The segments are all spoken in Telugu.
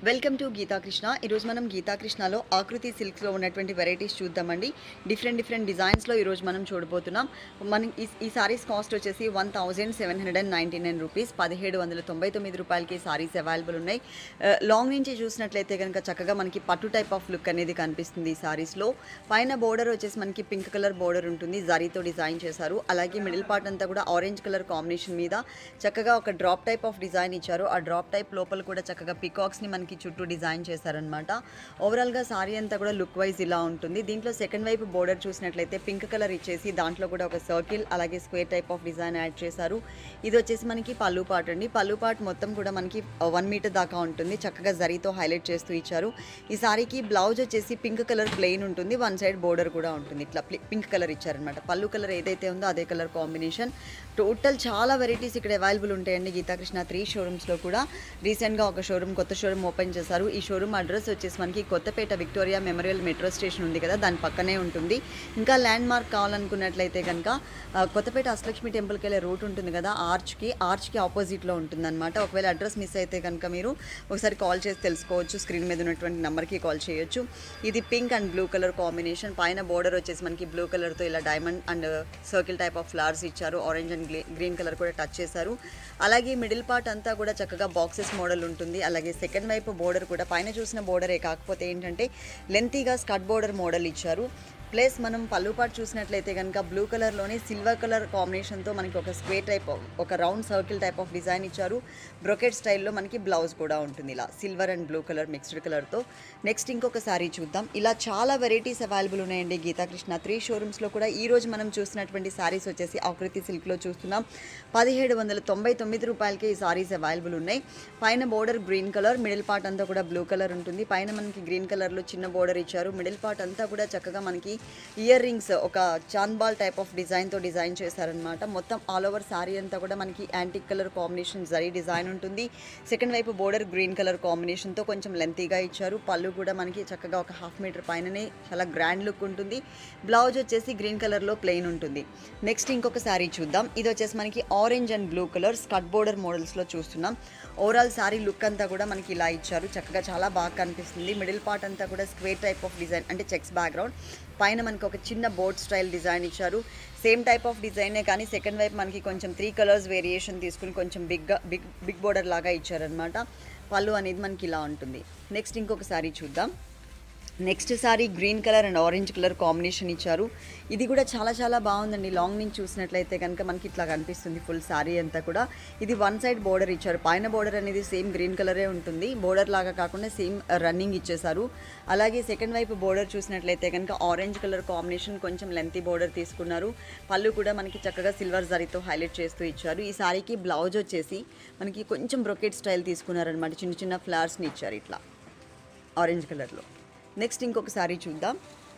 వెల్కమ్ టు గీతా కృష్ణ ఈరోజు మనం గీతా కృష్ణలో ఆకృతి సిల్క్స్లో ఉన్నటువంటి వెరైటీస్ చూద్దామండి డిఫరెంట్ డిఫరెంట్ డిజైన్స్లో ఈరోజు మనం చూడబోతున్నాం మనం ఈ ఈ సారీస్ కాస్ట్ వచ్చేసి one thousand seven hundred and ninety nine rupees పదిహేడు వందల తొంభై తొమ్మిది రూపాయలకి సారీస్ అవైలబుల్ ఉన్నాయి ఆ, లాంగ్ నుంచి చూసినట్లయితే కనుక చక్కగా మనకి పట్టు టైప్ ఆఫ్ లుక్ అనేది కనిపిస్తుంది ఈ సారీస్లో పైన బోర్డర్ వచ్చేసి మనకి పింక్ కలర్ బోర్డర్ ఉంటుంది జరీతో డిజైన్ చేశారు అలాగే మిడిల్ పార్ట్ అంతా కూడా ఆరెంజ్ కలర్ కాంబినేషన్ మీద చక్కగా ఒక డ్రాప్ టైప్ ఆఫ్ డిజైన్ ఇచ్చారు ఆ డ్రాప్ టైప్ లోపల కూడా చక్కగా పికాక్స్ని మనకి చుట్టూ డిజైన్ చేశారనమాట ఓవరాల్గా సారీ అంతా కూడా లుక్ వైజ్ ఇలా ఉంటుంది దీంట్లో సెకండ్ వైపు బోర్డర్ చూసినట్లయితే పింక్ కలర్ ఇచ్చేసి దాంట్లో కూడా ఒక సర్కిల్ అలాగే square type of design add చేశారు ఇది వచ్చేసి మనకి పళ్ళు పార్ట్ అండి పళ్ళు పార్ట్ మొత్తం కూడా మనకి వన్ మీటర్ దాకా ఉంటుంది చక్కగా జరీతో హైలైట్ చేస్తూ ఇచ్చారు ఈ సారీకి బ్లౌజ్ వచ్చేసి పింక్ కలర్ ప్లెయిన్ ఉంటుంది వన్ సైడ్ బోర్డర్ కూడా ఉంటుంది ఇట్లా పింక్ కలర్ ఇచ్చారనమాట పళ్ళు కలర్ ఏదైతే ఉందో అదే కలర్ కాంబినేషన్ టోటల్ చాలా వెరైటీస్ ఇక్కడ అవైలబుల్ ఉంటాయండి గీతాకృష్ణ త్రీ షోరూమ్స్లో కూడా రీసెంట్గా ఒక షోరూమ్ కొత్త షోరూమ్ ఓపెన్ చేశారు ఈ షోరూమ్ అడ్రస్ వచ్చేసి మనకి Kothapet Victoria Memorial metro station ఉంది కదా దాని పక్కనే ఉంటుంది ఇంకా ల్యాండ్ మార్క్ కావాలనుకున్నట్లయితే కనుక ఆ, కొత్తపేట అష్టలక్ష్మి టెంపుల్కి వెళ్ళే రూట్ ఉంటుంది కదా ఆర్చ్కి ఆర్చ్కి ఆపోజిట్లో ఉంటుందన్నమాట ఒకవేళ అడ్రస్ మిస్ అయితే కనుక మీరు ఒకసారి కాల్ చేసి తెలుసుకోవచ్చు స్క్రీన్ మీద ఉన్నటువంటి నెంబర్కి కాల్ చేయొచ్చు ఇది pink and blue colour combination పైన బోర్డర్ వచ్చేసి మనకి బ్లూ కలర్తో ఇలా diamond and circle type of flowers ఇచ్చారు ఆరెంజ్ అండ్ గ్రీన్ కలర్ కూడా టచ్ చేశారు అలాగే మిడిల్ పార్ట్ అంతా కూడా చక్కగా బాక్సెస్ మోడల్ ఉంటుంది అలాగే సెకండ్ వైపు బోర్డర్ కూడా పైన చూసిన బోర్డరే కాకపోతే ఏంటంటే లెంతీగా స్కట్ బోర్డర్ మోడల్ ఇచ్చారు ప్లస్ మనం పళ్ళు పాటు చూసినట్లయితే కనుక బ్లూ కలర్లోనే సిల్వర్ కలర్ కాంబినేషన్తో మనకి ఒక స్క్వేర్ టైప్ ఒక round circle type of design ఇచ్చారు బ్రొకెట్ స్టైల్లో మనకి బ్లౌజ్ కూడా ఉంటుంది ఇలా silver and blue colour mixed కలర్తో నెక్స్ట్ ఇంకొక సారీ చూద్దాం ఇలా చాలా వెరైటీస్ అవైలబుల్ ఉన్నాయండి గీతాకృష్ణ త్రీ షోరూమ్స్లో కూడా ఈ రోజు మనం చూసినటువంటి సారీస్ వచ్చేసి ఆకృతి సిల్క్లో చూస్తున్నాం పదిహేడు వందల తొంభై తొమ్మిది రూపాయలకి ఈ సారీస్ అవైలబుల్ ఉన్నాయి పైన border green colour middle part అంతా కూడా బ్లూ కలర్ ఉంటుంది పైన మనకి గ్రీన్ కలర్లో చిన్న బోర్డర్ ఇచ్చారు మిడిల్ పార్ట్ అంతా కూడా చక్కగా మనకి ఇయర్ రింగ్స్ ఒక చాన్బాల్ టైప్ ఆఫ్ డిజైన్తో డిజైన్ చేశారనమాట మొత్తం ఆల్ ఓవర్ సారీ అంతా కూడా మనకి antique colour combination zari design ఉంటుంది సెకండ్ వైపు బోర్డర్ గ్రీన్ కలర్ కాంబినేషన్తో కొంచెం లెంతీగా ఇచ్చారు పళ్ళు కూడా మనకి చక్కగా ఒక హాఫ్ మీటర్ పైననే చాలా గ్రాండ్ లుక్ ఉంటుంది బ్లౌజ్ వచ్చేసి గ్రీన్ కలర్లో ప్లెయిన్ ఉంటుంది నెక్స్ట్ ఇంకొక శారీ చూద్దాం ఇది వచ్చేసి మనకి orange and blue colour skirt border మోడల్స్లో చూస్తున్నాం ఓవరాల్ శారీ లుక్ అంతా కూడా మనకి ఇలా ఇచ్చారు చక్కగా చాలా బాగా కనిపిస్తుంది మిడిల్ పార్ట్ అంతా కూడా స్క్వేర్ టైప్ ఆఫ్ డిజైన్ అంటే చెక్స్ బ్యాక్గ్రౌండ్ పైన మనకి ఒక చిన్న బోర్డ్ స్టైల్ డిజైన్ ఇచ్చారు సేమ్ టైప్ ఆఫ్ డిజైనే కానీ సెకండ్ వైపు మనకి కొంచెం త్రీ కలర్స్ వేరియేషన్ తీసుకుని కొంచెం బిగ్గా బిగ్ బిగ్ బోర్డర్ లాగా ఇచ్చారనమాట పళ్ళు అనేది మనకి ఇలా ఉంటుంది నెక్స్ట్ ఇంకొక సారీ చూద్దాం next sari green colour and orange colour combination ఇచ్చారు ఇది కూడా చాలా చాలా బాగుందండి లాంగ్ నుంచి చూసినట్లయితే కనుక మనకి ఇట్లా కనిపిస్తుంది ఫుల్ సారీ అంతా కూడా ఇది వన్ సైడ్ బోర్డర్ ఇచ్చారు పైన బోర్డర్ అనేది సేమ్ గ్రీన్ కలరే ఉంటుంది బోర్డర్ లాగా కాకుండా సేమ్ రన్నింగ్ ఇచ్చేసారు అలాగే సెకండ్ వైపు బోర్డర్ చూసినట్లయితే కనుక ఆరెంజ్ కలర్ కాంబినేషన్ కొంచెం లెంతీ బోర్డర్ తీసుకున్నారు పళ్ళు కూడా మనకి చక్కగా సిల్వర్ జరీతో హైలైట్ చేస్తూ ఇచ్చారు ఈ సారీకి బ్లౌజ్ వచ్చేసి మనకి కొంచెం బ్రొకెట్ స్టైల్ తీసుకున్నారనమాట చిన్న చిన్న ఫ్లవర్స్ని ఇచ్చారు ఇట్లా ఆరెంజ్ కలర్లో నెక్స్ట్ ఇంకొక సారీ చూద్దాం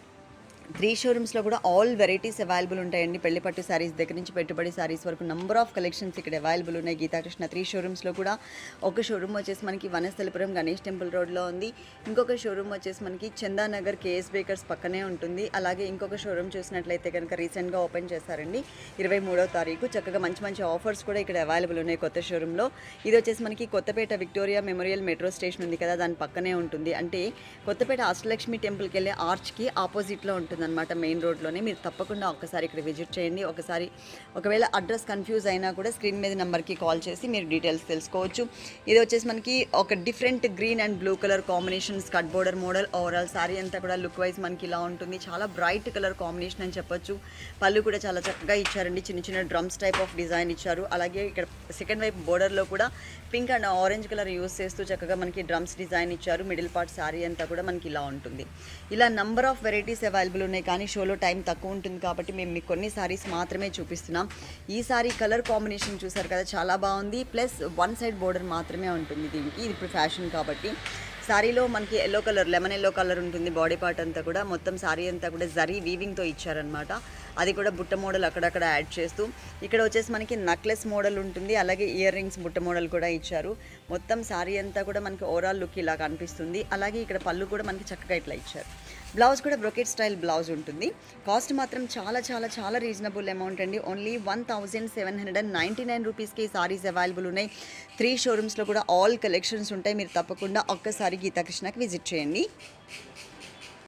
త్రీ షోరూమ్స్లో కూడా ఆల్ వెరైటీస్ అవైలబుల్ ఉంటాయండి పెళ్లి పట్టు శారీస్ దగ్గర నుంచి పెట్టుబడి శారీస్ వరకు నంబర్ ఆఫ్ కలెక్షన్స్ ఇక్కడ అవైలబుల్ ఉన్నాయి గీతాకృష్ణ త్రీ షోరూమ్స్లో కూడా ఒక షోరూమ్ వచ్చేసి మనకి వనస్థలిపురం గణేష్ టెంపుల్ రోడ్లో ఉంది ఇంకొక షోరూమ్ వచ్చేసి మనకి చందానగర్ కేఎస్ బేకర్స్ పక్కనే ఉంటుంది అలాగే ఇంకొక షోరూమ్ చూసినట్లయితే కనుక రీసెంట్గా ఓపెన్ చేశారండి ఇరవై మూడో తారీఖు చక్కగా మంచి మంచి ఆఫర్స్ కూడా ఇక్కడ అవైలబుల్ ఉన్నాయి కొత్త షోరూంలో ఇది వచ్చేసి మనకి Kothapet Victoria Memorial metro station ఉంది కదా దాని పక్కనే ఉంటుంది అంటే కొత్తపేట అష్టలక్ష్మి టెంపుల్కి వెళ్ళే ఆర్చ్కి ఆపోజిట్లో ఉంటుందన్నమాట మెయిన్ రోడ్లోనే మీరు తప్పకుండా ఒకసారి ఇక్కడ విజిట్ చేయండి ఒకసారి ఒకవేళ అడ్రస్ కన్ఫ్యూజ్ అయినా కూడా స్క్రీన్ మీద నెంబర్కి కాల్ చేసి మీరు డీటెయిల్స్ తెలుసుకోవచ్చు ఇది వచ్చేసి మనకి ఒక different green and blue colour combination skirt border model overall sari అంతా కూడా లుక్ వైజ్ మనకి ఇలా ఉంటుంది చాలా బ్రైట్ కలర్ కాంబినేషన్ అని చెప్పొచ్చు పళ్ళు కూడా చాలా చక్కగా ఇచ్చారండి చిన్న చిన్న డ్రమ్స్ టైప్ ఆఫ్ డిజైన్ ఇచ్చారు అలాగే ఇక్కడ సెకండ్ వైపు బోర్డర్లో కూడా pink and orange colour use చేస్తూ చక్కగా మనకి డ్రమ్స్ డిజైన్ ఇచ్చారు మిడిల్ పార్ట్ సారీ అంతా కూడా మనకి ఇలా ఉంటుంది ఇలా నంబర్ ఆఫ్ వెరైటీస్ అవైలబుల్ ఉన్నాయి కానీ షోలో టైం తక్కువ ఉంటుంది కాబట్టి మేము మీకు కొన్ని సారీస్ మాత్రమే చూపిస్తున్నాం ఈ సారీ కలర్ కాంబినేషన్ చూసారు కదా చాలా బాగుంది ప్లస్ వన్ సైడ్ బోర్డర్ మాత్రమే ఉంటుంది దీనికి ఇది ఇప్పుడు ఫ్యాషన్ కాబట్టి సారీలో మనకి yellow colour lemon yellow colour ఉంటుంది బాడీ పార్ట్ అంతా కూడా మొత్తం సారీ అంతా కూడా జరీ వీవింగ్తో ఇచ్చారనమాట అది కూడా బుట్ట మోడల్ అక్కడక్కడ యాడ్ చేస్తూ ఇక్కడ వచ్చేసి మనకి నక్లెస్ మోడల్ ఉంటుంది అలాగే ఇయర్ రింగ్స్ బుట్ట మోడల్ కూడా ఇచ్చారు మొత్తం శారీ అంతా కూడా మనకి ఓవరాల్ లుక్ ఇలా కనిపిస్తుంది అలాగే ఇక్కడ పళ్ళు కూడా మనకి చక్కగా ఇట్లా ఇచ్చారు బ్లౌజ్ కూడా బ్రొకెట్ స్టైల్ బ్లౌజ్ ఉంటుంది కాస్ట్ మాత్రం చాలా చాలా చాలా రీజనబుల్ అమౌంట్ అండి only one thousand seven hundred and ninety nine రూపీస్కి ఈ సారీస్ అవైలబుల్ ఉన్నాయి త్రీ షోరూమ్స్లో కూడా ఆల్ కలెక్షన్స్ ఉంటాయి మీరు తప్పకుండా ఒక్కసారి గీతాకృష్ణకి విజిట్ చేయండి